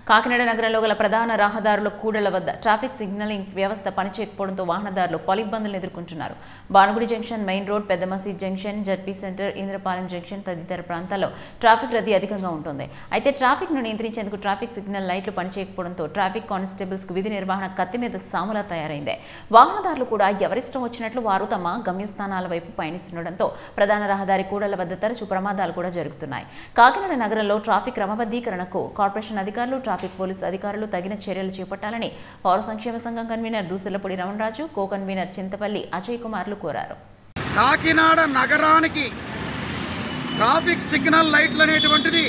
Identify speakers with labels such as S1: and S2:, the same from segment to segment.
S1: కాకినాడ నగరంలో గల ప్రధాన రహదారుల కూడళ్ల వద్ద ట్రాఫిక్ సిగ్నలింగ్ వ్యవస్థ పనిచేయకపోవడంతో వాహనదారులు పలు ఇబ్బందులు ఎదుర్కొంటున్నారు బానుగుడి జంక్షన్ మెయిన్ రోడ్ పెద్ద మసీద్ junction ZP centre Indrapalem junction తదితర ప్రాంతాల్లో ట్రాఫిక్ రద్దీ అధికంగా ఉంటుంది అయితే ట్రాఫిక్ ను నియంత్రించేందుకు ట్రాఫిక్ సిగ్నల్ లైట్లు పనిచేయకపోవడంతో ట్రాఫిక్ కానిస్టేబుల్స్ కు విధి నిర్వహణ కత్తి మీద సాములా తయారైంది వాహనదారులు కూడా ఎవరిష్టం వచ్చినట్లు వారు తమ గమ్యస్థానాల వైపు పయనిస్తుండటంతో ప్రధాన రహదారి కూడళ్ల వద్ద తరచూ ప్రమాదాలు కూడా జరుగుతున్నాయి కాకినాడ నగరంలో ట్రాఫిక్ క్రమబద్ధీకరణకు కార్పొరేషన్ అధికారులు ట్రాఫిక్ పోలీసు అధికారులు తగిన చర్యలు చేపట్టాలని పౌర సంక్షేమ సంఘం convener Dusellapudi Ramanaraju co convener Chintapalli Ajay కుమార్లు కోరారు
S2: కాకినాడ నగరానికి ట్రాఫిక్ సిగ్నల్ లైట్లు అనేటువంటిది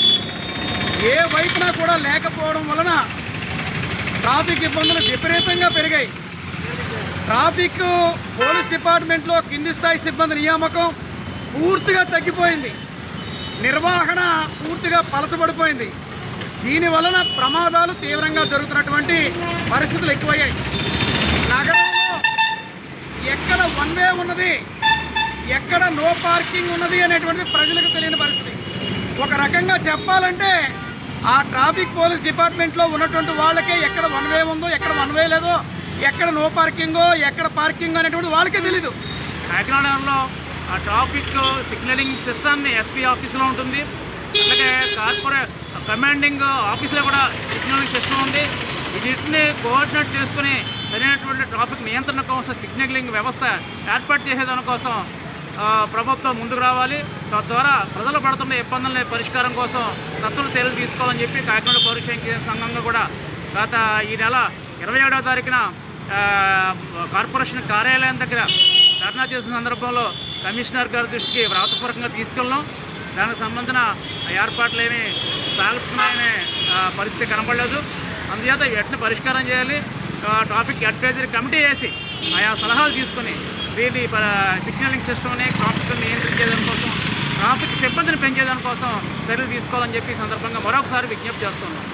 S2: ఏ వైపున కూడా లేకపోవడం వలన ట్రాఫిక్ ఇబ్బందులు విపరీతంగా పెరిగాయి ట్రాఫిక్ పోలీస్ డిపార్ట్మెంట్లో కింది స్థాయి సిబ్బంది నియామకం పూర్తిగా తగ్గిపోయింది నిర్వహణ పూర్తిగా పలచబడిపోయింది దీని వలన ప్రమాదాలు తీవ్రంగా జరుగుతున్నటువంటి పరిస్థితులు ఎక్కువయ్యాయి నగరంలో ఎక్కడ వన్ వే ఉన్నది ఎక్కడ నో పార్కింగ్ ఉన్నది అనేటువంటిది ప్రజలకు తెలియని పరిస్థితి ఒక రకంగా చెప్పాలంటే ఆ ట్రాఫిక్ పోలీస్ డిపార్ట్మెంట్లో ఉన్నటువంటి వాళ్ళకే ఎక్కడ వన్ వే ఉందో ఎక్కడ వన్ వే లేదో ఎక్కడ నో పార్కింగో ఎక్కడ పార్కింగ్ అనేటువంటి వాళ్ళకే తెలీదు
S3: కాకినాడలో ఆ ట్రాఫిక్ సిగ్నలింగ్ సిస్టమ్ ఎస్పీ ఆఫీస్లో ఉంటుంది అలాగే కార్పొరేట్ కమాండింగ్ ఆఫీస్లో కూడా సిగ్నలింగ్ సిస్టమ్ ఉంది వీటిని కోఆర్డినేట్ చేసుకుని సరైనటువంటి ట్రాఫిక్ నియంత్రణ కోసం సిగ్నలింగ్ వ్యవస్థ ఏర్పాటు చేసేదాని కోసం ఆ, ప్రభుత్వం ముందుకు రావాలి తద్వారా ప్రజలు పడుతున్న ఇబ్బందుల పరిష్కారం కోసం తత్వలు చర్యలు తీసుకోవాలని చెప్పి కాకినాడ పౌరుష సంఘంగా కూడా గత ఈ నెల ఇరవై ఏడవ తారీఖున ఆ, కార్పొరేషన్ కార్యాలయం దగ్గర ధర్నా చేసిన సందర్భంలో కమిషనర్ గారి దృష్టికి వ్రాతపూర్వకంగా తీసుకెళ్ళాం దానికి సంబంధించిన ఏర్పాట్లు ఏమీ సాగుతున్నాయనే ఆ, పరిస్థితి కనపడలేదు అందుచేత వెంటనే పరిష్కారం చేయాలి ఆ, ట్రాఫిక్ అడ్వైజరీ కమిటీ వేసి ఆయా సలహాలు తీసుకొని వీటి ప- సిగ్నలింగ్ సిస్టమ్ని ట్రాఫిక్ నియంత్రించేదాని కోసం ట్రాఫిక్ సిబ్బందిని పెంచేదాని కోసం చర్యలు తీసుకోవాలని చెప్పి ఈ సందర్భంగా మరొకసారి విజ్ఞప్తి చేస్తున్నాం